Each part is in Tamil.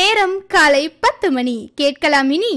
நேரம் காலை பத்து மணி கேட்கலாம் இனி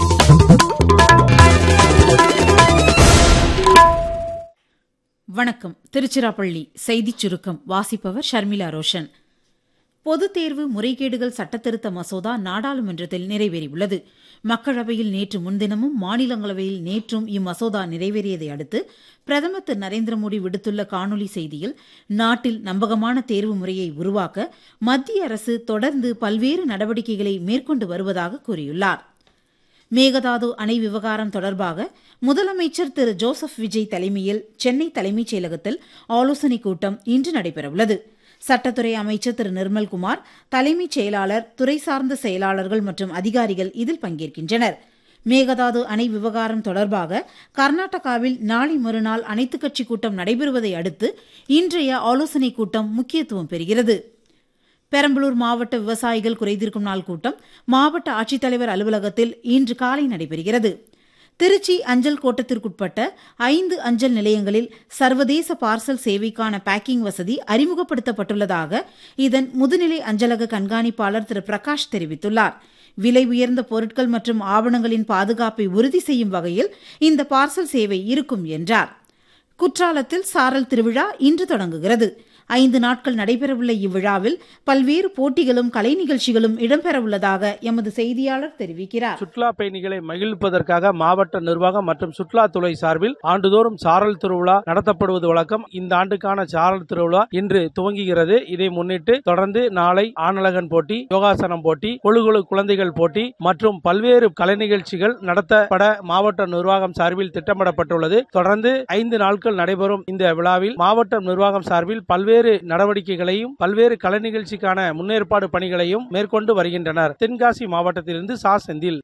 வணக்கம் திருச்சிராப்பள்ளி செய்திச் சுருக்கம் வாசிப்பவர் ஷர்மிளா ரோஷன் பொதுத் தேர்வு முறைகேடுகள் சட்டத்திருத்த மசோதா நாடாளுமன்றத்தில் நிறைவேறியுள்ளது மக்களவையில் நேற்று முன்தினமும் மாநிலங்களவையில் நேற்றும் இம்மசோதா நிறைவேறியதை அடுத்து பிரதமர் திரு நரேந்திர மோடி விடுத்துள்ள காணொலி செய்தியில் நாட்டில் நம்பகமான தேர்வு முறையை உருவாக்க மத்திய அரசு தொடர்ந்து பல்வேறு நடவடிக்கைகளை மேற்கொண்டு வருவதாக கூறியுள்ளார் மேகதாது அணை விவகாரம் தொடர்பாக முதலமைச்சர் திரு ஜோசப் விஜய் தலைமையில் சென்னை தலைமைச் செயலகத்தில் ஆலோசனைக் கூட்டம் இன்று நடைபெறவுள்ளது சட்டத்துறை அமைச்சர் திரு நிர்மல்குமார் தலைமைச் செயலாளர் துறை சார்ந்த செயலாளர்கள் மற்றும் அதிகாரிகள் இதில் பங்கேற்கின்றனர் மேகதாது அணை விவகாரம் தொடர்பாக கர்நாடகாவில் நாளை மறுநாள் அனைத்துக் கட்சி கூட்டம் நடைபெறுவதை அடுத்து இன்றைய ஆலோசனைக் கூட்டம் முக்கியத்துவம் பெறுகிறது பெரம்பலூர் மாவட்ட விவசாயிகள் குறைதீர்க்கும் நாள் கூட்டம் மாவட்ட ஆட்சித்தலைவர் அலுவலகத்தில் இன்று காலை நடைபெறுகிறது திருச்சி அஞ்சல் கோட்டத்திற்குட்பட்ட ஐந்து அஞ்சல் நிலையங்களில் சர்வதேச பார்சல் சேவைக்கான பேக்கிங் வசதி அறிமுகப்படுத்தப்பட்டுள்ளதாக இதன் முதுநிலை அஞ்சலக கண்காணிப்பாளர் திரு பிரகாஷ் தெரிவித்துள்ளார் விலை உயர்ந்த பொருட்கள் மற்றும் ஆவணங்களின் பாதுகாப்பை உறுதி செய்யும் வகையில் இந்த பார்சல் சேவை இருக்கும் என்றார் குற்றாலத்தில் சாரல் திருவிழா இன்று தொடங்குகிறது ஐந்து நாட்கள் நடைபெறவுள்ள இவ்விழாவில் பல்வேறு போட்டிகளும் கலை நிகழ்ச்சிகளும் இடம்பெறவுள்ளதாக எமது செய்தியாளர் தெரிவிக்கிறார் சுற்றுலா பயணிகளை மகிழ்ப்பதற்காக மாவட்ட நிர்வாகம் மற்றும் சுற்றுலாத்துறை சார்பில் ஆண்டுதோறும் சாரல் திருவிழா நடத்தப்படுவது வழக்கம் இந்த ஆண்டுக்கான சாரல் திருவிழா இன்று துவங்குகிறது இதை முன்னிட்டு தொடர்ந்து நாளை ஆனழகன் போட்டி யோகாசனம் போட்டி கொழு கொழு குழந்தைகள் போட்டி மற்றும் பல்வேறு கலை நிகழ்ச்சிகள் நடத்தப்பட மாவட்ட நிர்வாகம் சார்பில் திட்டமிடப்பட்டுள்ளது தொடர்ந்து ஐந்து நாட்கள் நடைபெறும் இந்த விழாவில் மாவட்ட நிர்வாகம் சார்பில் பல்வேறு நடவடிக்கைகளையும் பல்வேறு கலை நிகழ்ச்சிக்கான முன்னேற்பாடு பணிகளையும் மேற்கொண்டு வருகின்றனர் தென்காசி மாவட்டத்திலிருந்து சா செந்தில்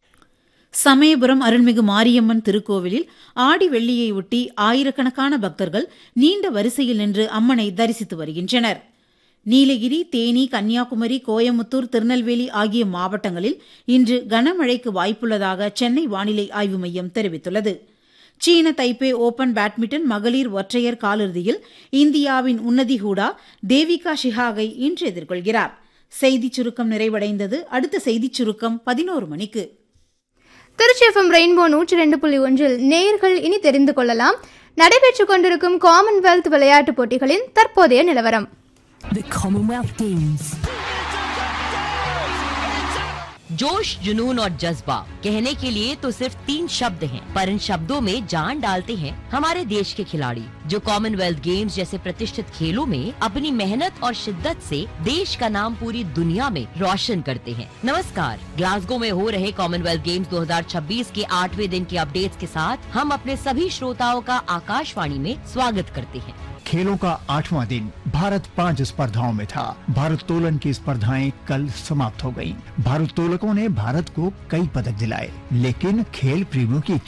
சமயபுரம் அருள்மிகு மாரியம்மன் திருக்கோவிலில் ஆடி வெள்ளியை ஒட்டி ஆயிரக்கணக்கான பக்தர்கள் நீண்ட வரிசையில் நின்று அம்மனை தரிசித்து வருகின்றனர் நீலகிரி தேனி கன்னியாகுமரி கோயமுத்தூர் திருநெல்வேலி ஆகிய மாவட்டங்களில் இன்று கனமழைக்கு வாய்ப்புள்ளதாக சென்னை வானிலை ஆய்வு மையம் தெரிவித்துள்ளது சீன தைப்பே ஓபன் பேட்மிண்டன் மகளிர் ஒற்றையர் காலிறுதியில் இந்தியாவின் உன்னதி ஹூடா தேவிகா ஷிஹாகை இன்று எதிர்கொள்கிறார் செய்திச் சுருக்கம் நிறைவடைந்தது அடுத்த செய்திச் சுருக்கம் பதினோரு மணிக்கு திருச்சி எஃப்எம் ரெயின்போ நூற்றி ரெண்டு புள்ளி ஒன்றில் நேயர்கள் இனி தெரிந்து கொள்ளலாம் நடைபெற்றுக் கொண்டிருக்கும் காமன்வெல்த் விளையாட்டுப் போட்டிகளின் தற்போதைய நிலவரம் The Commonwealth Games. जोश जुनून और जज्बा कहने के लिए तो सिर्फ तीन शब्द हैं, पर इन शब्दों में जान डालते हैं हमारे देश के खिलाड़ी जो कॉमनवेल्थ गेम्स जैसे प्रतिष्ठित खेलों में अपनी मेहनत और शिद्दत से देश का नाम पूरी दुनिया में रोशन करते हैं नमस्कार ग्लासगो में हो रहे कॉमनवेल्थ गेम्स 2026 के आठवें दिन के अपडेट्स के साथ हम अपने सभी श्रोताओं का आकाशवाणी में स्वागत करते हैं खेलों का आठवां दिन भारत पांच स्पर्धाओं में था भारोत्तोलन की स्पर्धाएं कल समाप्त हो गयीं। भारोत्तोलकों ने भारत को कई पदक दिलाए लेकिन खेल प्रेमियों की